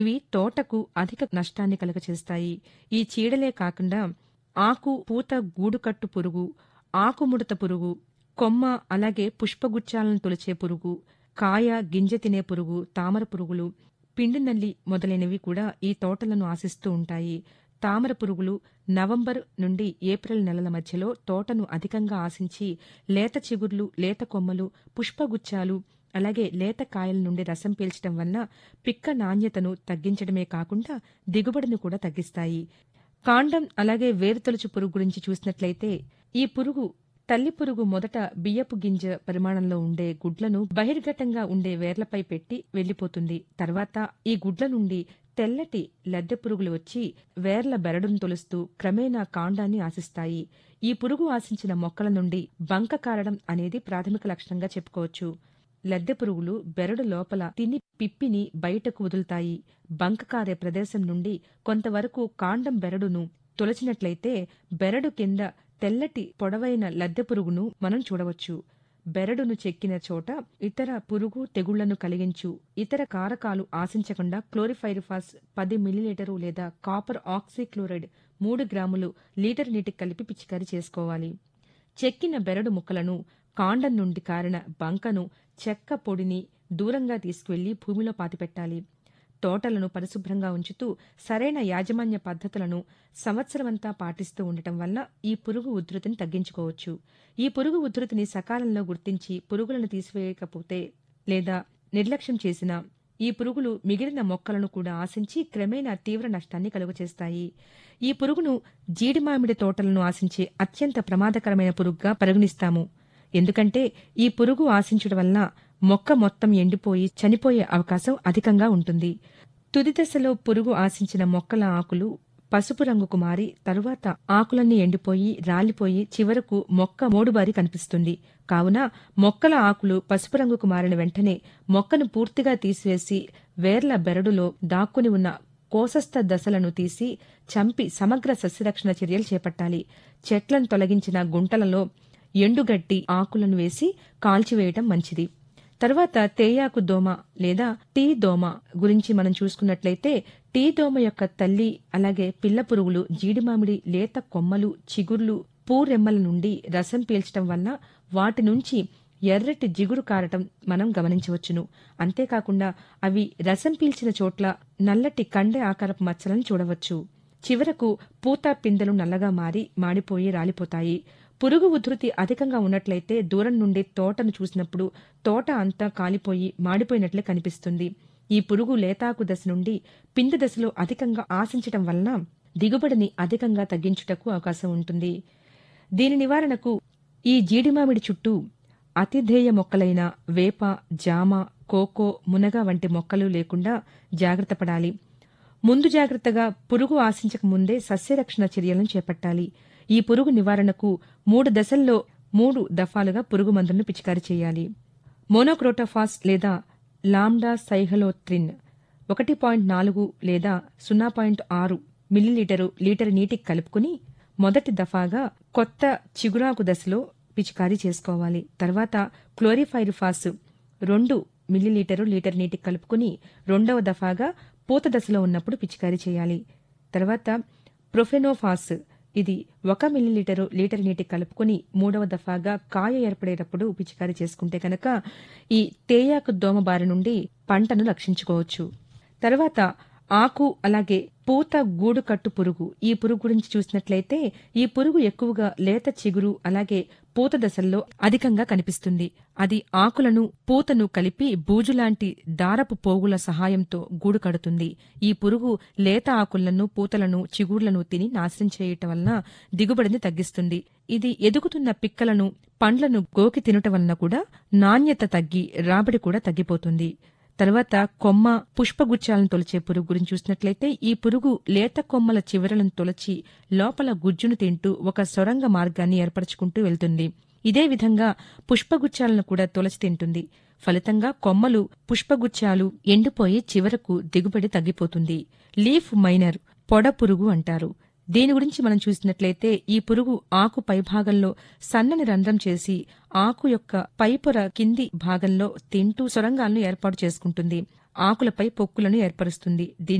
ఇవి తోటకు అధిక నష్టాన్ని కలుగచేస్తాయి ఈ చీడలే కాకుండా ఆకు పూత గూడుకట్టు పురుగు ఆకుముడత పురుగు కొమ్మ అలాగే పుష్పగుచ్చాలను తొలిచే పురుగు కాయ గింజ తినే పురుగు తామర పురుగులు పిండి నల్లి మొదలైనవి కూడా ఈ తోటలను ఆశిస్తూ ఉంటాయి తామర పురుగులు నవంబర్ నుండి ఏప్రిల్ నెలల మధ్యలో తోటను అధికంగా ఆశించి లేత చిగుర్లు లేత కొమ్మలు పుష్పగుచ్చాలు అలాగే లేత కాయల నుండి రసం పీల్చడం వల్ల పిక్క నాణ్యతను తగ్గించడమే కాకుండా దిగుబడిని కూడా తగ్గిస్తాయి కాండం అలాగే వేరుతొలుచు పురుగు గురించి చూసినట్లయితే ఈ పురుగు తల్లి పురుగు మొదట బియ్యపు గింజ పరిమాణంలో ఉండే గుడ్లను బహిర్గతంగా ఉండే వేర్లపై పెట్టి వెళ్లిపోతుంది తర్వాత ఈ గుడ్ల నుండి తెల్లటి లద్దె పురుగులు వచ్చి వేర్ల బెరడును తొలుస్తూ క్రమేణా కాండాన్ని ఆశిస్తాయి ఈ పురుగు ఆశించిన మొక్కల నుండి బంక కారడం అనేది ప్రాథమిక లక్షణంగా చెప్పుకోవచ్చు లద్దె పురుగులు బెరడు లోపల తిని పిప్పిని బయటకు వదులుతాయి బంక కారే ప్రదేశం నుండి కొంతవరకు కాండం బెరడును తొలచినట్లయితే బెరడు కింద తెల్లటి పొడవైన లద్దె పురుగును మనం చూడవచ్చు బెరడును చెక్కిన చోట ఇతర పురుగు తెగుళ్లను కలిగించు ఇతర కారకాలు ఆశించకుండా క్లోరిఫైరిఫాస్ పది మిల్లీలీటరు లేదా కాపర్ ఆక్సీక్లోరైడ్ మూడు గ్రాములు లీటర్ నీటికి కలిపి పిచికారీ చేసుకోవాలి చెక్కిన బెరడు ముక్కలను కాండం నుండి కారిన బంకను చెక్క పొడిని దూరంగా తీసుకువెళ్లి భూమిలో పాతిపెట్టాలి తోటలను పరిశుభ్రంగా ఉంచుతూ సరైన యాజమాన్య పద్ధతులను సంవత్సరమంతా పాటిస్తూ ఉండటం వల్ల ఈ పురుగు ఉధృతిని తగ్గించుకోవచ్చు ఈ పురుగు ఉధృతిని సకాలంలో గుర్తించి పురుగులను తీసివేయకపోతే లేదా నిర్లక్ష్యం చేసినా ఈ పురుగులు మిగిలిన మొక్కలను కూడా ఆశించి క్రమేణా తీవ్ర నష్టాన్ని కలుగచేస్తాయి ఈ పురుగును జీడి మామిడి తోటలను ఆశించే అత్యంత ప్రమాదకరమైన పురుగుగా పరిగణిస్తాము ఎందుకంటే ఈ పురుగు ఆశించడం వల్ల మొక్క మొత్తం ఎండిపోయి చనిపోయే అవకాశం అధికంగా ఉంటుంది తుది దశలో పురుగు ఆశించిన మొక్కల ఆకులు పసుపు రంగుకు మారి తరువాత ఆకులన్నీ ఎండిపోయి రాలిపోయి చివరకు మొక్క మోడుబారి కనిపిస్తుంది కావున మొక్కల ఆకులు పసుపు రంగుకు మారిన వెంటనే మొక్కను పూర్తిగా తీసివేసి వేర్ల బెరడులో దాక్కుని ఉన్న కోసస్థ దశలను తీసి చంపి సమగ్ర సస్యరక్షణ చర్యలు చేపట్టాలి చెట్లను తొలగించిన గుంటలలో ఎండుగడ్డి ఆకులను వేసి కాల్చివేయటం మంచిది తర్వాత తేయాకు దోమ లేదా టీ దోమ గురించి మనం చూసుకున్నట్లయితే టీ దోమ యొక్క తల్లి అలాగే పిల్ల పురుగులు జీడిమామిడి లేత కొమ్మలు చిగుర్లు పూరెమ్మల నుండి రసం పీల్చడం వల్ల వాటి నుంచి ఎర్రటి జిగురు కారటం మనం గమనించవచ్చును అంతేకాకుండా అవి రసం పీల్చిన చోట్ల నల్లటి కండె ఆకారపు మచ్చలను చూడవచ్చు చివరకు పూత పిందెలు నల్లగా మారి మాడిపోయి రాలిపోతాయి పురుగు ఉధృతి అధికంగా ఉన్నట్లయితే దూరం నుండి తోటను చూసినప్పుడు తోట అంతా కాలిపోయి మాడిపోయినట్లే కనిపిస్తుంది ఈ పురుగు లేతాకు దశ నుండి పిందె దశలో అధికంగా ఆశించటం వలన దిగుబడిని అధికంగా తగ్గించుటకు అవకాశం ఉంటుంది దీని నివారణకు ఈ జీడిమామిడి చుట్టూ అతిధేయ మొక్కలైన వేప జామ కోకో మునగ వంటి మొక్కలు లేకుండా జాగ్రత్త పడాలి ముందు జాగ్రత్తగా పురుగు ఆశించక ముందే సస్యరక్షణ చర్యలను చేపట్టాలి ఈ పురుగు నివారణకు మూడు దశల్లో మూడు దఫాలుగా పురుగు మందులను పిచికారీ చేయాలి మోనోక్రోటోఫాస్ లేదా లామ్డా సైహలోత్రిన్ ఒకటి పాయింట్ నాలుగు లేదా సున్నా పాయింట్ ఆరు మిల్లీలీటరు లీటర్ నీటికి కలుపుకుని మొదటి దఫాగా కొత్త చిగురాకు దశలో పిచికారీ చేసుకోవాలి తర్వాత క్లోరిఫైరిఫాస్ రెండు మిల్లీలీటరు లీటర్ నీటికి కలుపుకుని రెండవ దఫాగా పూత దశలో ఉన్నప్పుడు పిచికారీ చేయాలి తర్వాత ప్రొఫెనోఫాస్ ఇది ఒక మిల్లీలీటరు లీటర్ నీటికి కలుపుకుని మూడవ దఫాగా కాయ ఏర్పడేటప్పుడు పిచికారీ చేసుకుంటే కనుక ఈ తేయాకు దోమ బారి నుండి పంటను రక్షించుకోవచ్చు తర్వాత ఆకు అలాగే పూత గూడు కట్టు పురుగు ఈ పురుగు గురించి చూసినట్లయితే ఈ పురుగు ఎక్కువగా లేత చిగురు అలాగే పూత దశల్లో అధికంగా కనిపిస్తుంది అది ఆకులను పూతను కలిపి బూజులాంటి దారపు పోగుల సహాయంతో గూడు కడుతుంది ఈ పురుగు లేత ఆకులను పూతలను చిగుర్లను తిని నాశనం చేయటం వలన దిగుబడిని తగ్గిస్తుంది ఇది ఎదుగుతున్న పిక్కలను పండ్లను గోకి తినటం వలన కూడా నాణ్యత తగ్గి రాబడి కూడా తగ్గిపోతుంది తర్వాత కొమ్మ పుష్పగుచ్చాలను తొలిచే పురుగు గురించి చూసినట్లయితే ఈ పురుగు లేత కొమ్మల చివరలను తొలచి లోపల గుజ్జును తింటూ ఒక సొరంగ మార్గాన్ని ఏర్పరచుకుంటూ వెళ్తుంది ఇదే విధంగా పుష్పగుచ్చాలను కూడా తొలచి తింటుంది ఫలితంగా కొమ్మలు పుష్పగుచ్చాలు ఎండిపోయి చివరకు దిగుబడి తగ్గిపోతుంది లీఫ్ మైనర్ పొడ పురుగు అంటారు దీని గురించి మనం చూసినట్లయితే ఈ పురుగు ఆకు పైభాగంలో సన్నని రంధ్రం చేసి ఆకు యొక్క పైపొర కింది భాగంలో తింటూ సొరంగాలను ఏర్పాటు చేసుకుంటుంది ఆకులపై పొక్కులను ఏర్పరుస్తుంది దీని